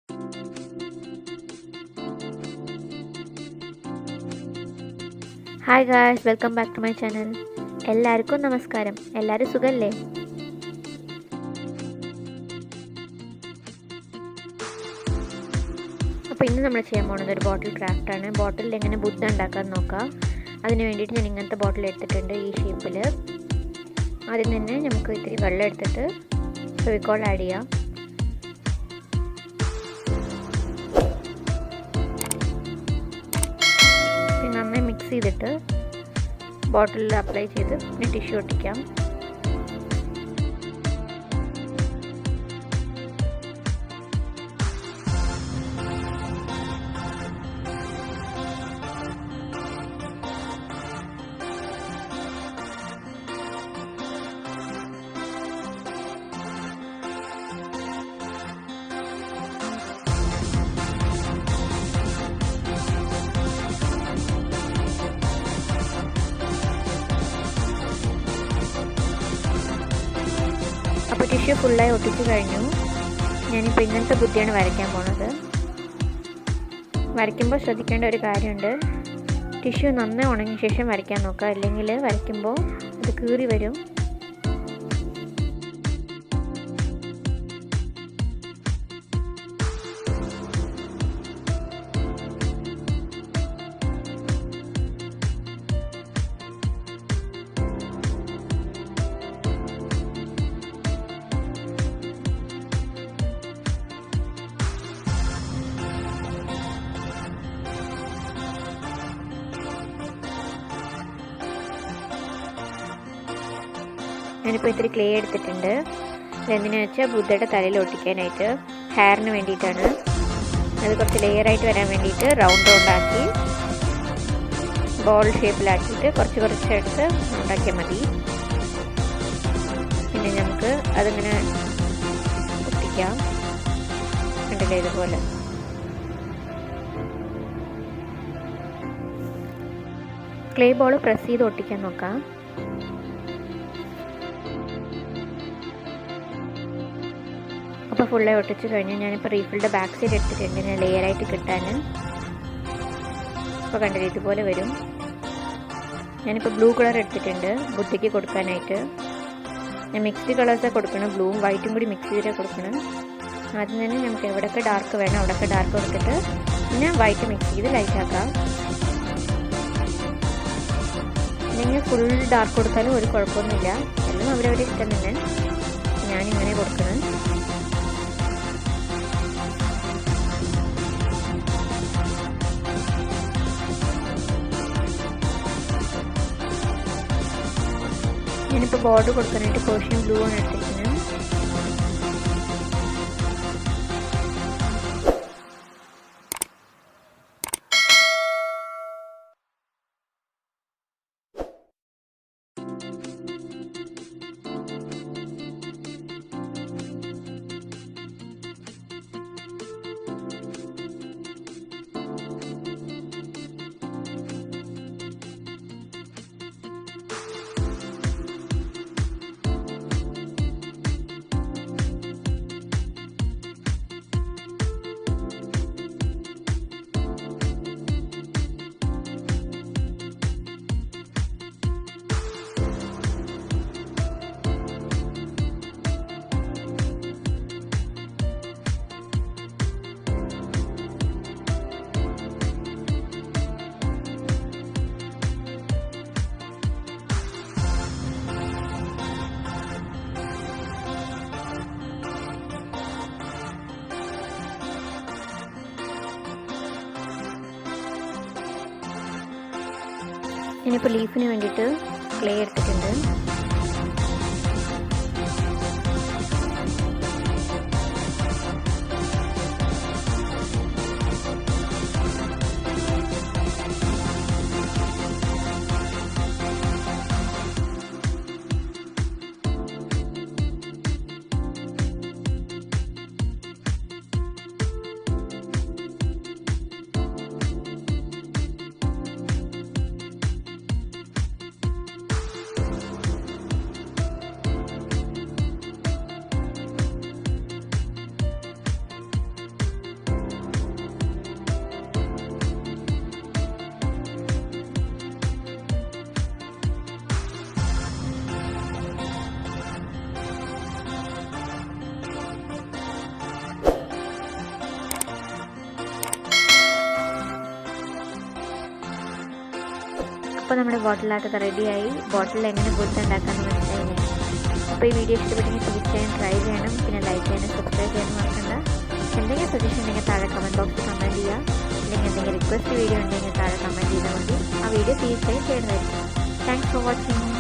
hi guys welcome back to my channel എല്ലാവർക്കും നമസ്കാരം എല്ലാവരും സുഖല്ലേ അപ്പോൾ ഇന്ന് നമ്മൾ ചെയ്യാൻ പോകുന്നത് ഒരു ബോട്ടിൽ ക്രാഫ്റ്റാണ് ബോട്ടിലിൽ എങ്ങനെ ബുദ്ധ ഉണ്ടാക്കാൻ നോക്കാം അതിന് വേണ്ടിയിട്ട് ഞാൻ ഇങ്ങനത്തെ ബോട്ടിൽ എടുത്തിട്ടുണ്ട് ഈ ഷേപ്പിൽ ആദ്യം തന്നെ നമുക്ക് ഇത്തിരി വെള്ളം എടുത്തിട്ട് ഫെവിക്കോൾ ആഡ് ചെയ്യാം പിന്നെ നന്നായി മിക്സ് ചെയ്തിട്ട് ബോട്ടിലിൽ അപ്ലൈ ചെയ്ത് പിന്നെ ടിഷ്യൂ ഒട്ടിക്കാം അപ്പോൾ ടിഷ്യൂ ഫുള്ളായി ഒട്ടിച്ച് കഴിഞ്ഞു ഞാനിപ്പോൾ ഇങ്ങനത്തെ ബുദ്ധിയാണ് വരയ്ക്കാൻ പോണത് വരയ്ക്കുമ്പോൾ ശ്രദ്ധിക്കേണ്ട ഒരു കാര്യമുണ്ട് ടിഷ്യൂ നന്നായി ഉണങ്ങിയ ശേഷം വരയ്ക്കാൻ നോക്കുക അല്ലെങ്കിൽ വരയ്ക്കുമ്പോൾ അത് കീറി വരും ഞാനിപ്പോൾ ഇത്തിരി ക്ലേ എടുത്തിട്ടുണ്ട് ഇതെന്തിനാ വെച്ചാൽ ബുദ്ധയുടെ തലയിൽ ഒട്ടിക്കാനായിട്ട് ഹെയറിന് വേണ്ടിയിട്ടാണ് അത് കുറച്ച് ലെയറായിട്ട് വരാൻ വേണ്ടിയിട്ട് റൗണ്ട് റൗണ്ട് ആക്കി ബോൾ ഷേപ്പിലാക്കിയിട്ട് കുറച്ച് കുറച്ചെടുത്ത് ഉണ്ടാക്കിയാൽ മതി പിന്നെ നമുക്ക് അതിങ്ങനെ ഒട്ടിക്കാം കണ്ടില്ലേ ഇതുപോലെ ക്ലേ ബോൾ പ്രസ് ചെയ്ത് ഒട്ടിക്കാൻ നോക്കാം അപ്പോൾ ഫുള്ളായി ഒട്ടിച്ച് കഴിഞ്ഞ് ഞാനിപ്പോൾ റീഫിൽഡ് ബാക്ക് സൈഡ് എടുത്തിട്ടുണ്ട് ഞാൻ ലെയറായിട്ട് കിട്ടാൻ ഇപ്പോൾ കണ്ടില്ല ഇതുപോലെ വരും ഞാനിപ്പോൾ ബ്ലൂ കളർ എടുത്തിട്ടുണ്ട് ബുദ്ധിക്ക് കൊടുക്കാനായിട്ട് ഞാൻ മിക്സ്ഡ് കളേഴ്സാണ് കൊടുക്കണം ബ്ലൂവും വൈറ്റും കൂടി മിക്സ് ചെയ്തിട്ട് കൊടുക്കണം ആദ്യം തന്നെ നമുക്ക് എവിടെയൊക്കെ ഡാർക്ക് വേണം അവിടെയൊക്കെ ഡാർക്ക് കൊടുത്തിട്ട് പിന്നെ വൈറ്റ് മിക്സ് ചെയ്ത് ലൈറ്റ് ആക്കാം നിങ്ങൾ ഫുൾ ഡാർക്ക് കൊടുത്താലും ഒരു കുഴപ്പമൊന്നുമില്ല എല്ലാം അവരവരെ ഇഷ്ടം തന്നെ ഞാനിങ്ങനെ കൊടുക്കണം ഞാനിപ്പോൾ ബോർഡർ കൊടുക്കാനായിട്ട് പേർഷ്യൻ ബ്ലൂ ആണ് എടുത്തിരിക്കുന്നത് ഇനിയിപ്പോൾ ലീഫിന് വേണ്ടിയിട്ട് ക്ലേ എടുത്തിട്ടുണ്ട് അപ്പോൾ നമ്മുടെ ബോട്ടിലാട്ടത് റെഡിയായി ബോട്ടിൽ എങ്ങനെ ഗുഡ് ഉണ്ടാക്കാമെന്ന് മനസ്സിലായില്ലേ അപ്പോൾ ഈ വീഡിയോ ഇഷ്ടപ്പെട്ടെങ്കിൽ തീർച്ചയായും ട്രൈ ചെയ്യണം പിന്നെ ലൈക്ക് ചെയ്യാനും സബ്സ്ക്രൈബ് ചെയ്യാനും മറക്കണ്ട എന്തെങ്കിലും സജഷൻ ഉണ്ടെങ്കിൽ താഴെ കമൻറ്റ് ബോക്സിൽ കമൻറ്റ് ചെയ്യുക അല്ലെങ്കിൽ എന്തെങ്കിലും റിക്വസ്റ്റ് വീഡിയോ ഉണ്ടെങ്കിൽ താഴെ കമൻറ്റ് ചെയ്താൽ മതി ആ വീഡിയോ തീർച്ചയായും ചെയ്യുന്നതായിരിക്കും താങ്ക്സ് ഫോർ വാച്ചിങ്